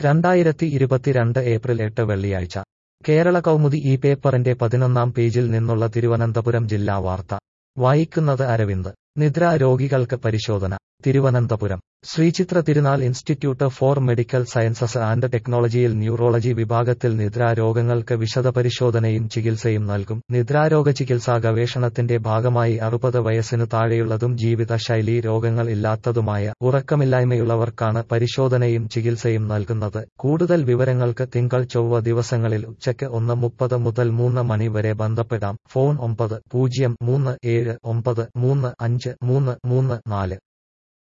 രണ്ടായിരത്തി ഇരുപത്തിരണ്ട് ഏപ്രിൽ എട്ട് വെള്ളിയാഴ്ച കേരള കൗമുദി ഈ പേപ്പറിന്റെ പതിനൊന്നാം പേജിൽ നിന്നുള്ള തിരുവനന്തപുരം ജില്ലാ വാർത്ത വായിക്കുന്നത് അരവിന്ദ് നിദ്രാ രോഗികൾക്ക് പരിശോധന തിരുവനന്തപുരം ശ്രീചിത്ര തിരുനാൾ institute four medical sciences and ടെക്നോളജിയിൽ ന്യൂറോളജി വിഭാഗത്തിൽ നിദ്രാരോഗങ്ങൾക്ക് വിശദപരിശോധനയും ചികിത്സയും നൽകും നിദ്രാരോഗ ചികിത്സാ ഗവേഷണത്തിന്റെ ഭാഗമായി അറുപത് വയസ്സിനു താഴെയുള്ളതും ജീവിതശൈലീ രോഗങ്ങൾ ഇല്ലാത്തതുമായ ഉറക്കമില്ലായ്മയുള്ളവർക്കാണ് പരിശോധനയും ചികിത്സയും നൽകുന്നത് കൂടുതൽ വിവരങ്ങൾക്ക് തിങ്കൾ ചൊവ്വ ദിവസങ്ങളിൽ ഉച്ചയ്ക്ക് ഒന്ന് മുപ്പത് മുതൽ മൂന്ന് മണി വരെ ബന്ധപ്പെടാം ഫോൺ ഒമ്പത് പൂജ്യം മൂന്ന് ഏഴ് ഒമ്പത് മൂന്ന് അഞ്ച് മൂന്ന് മൂന്ന് നാല്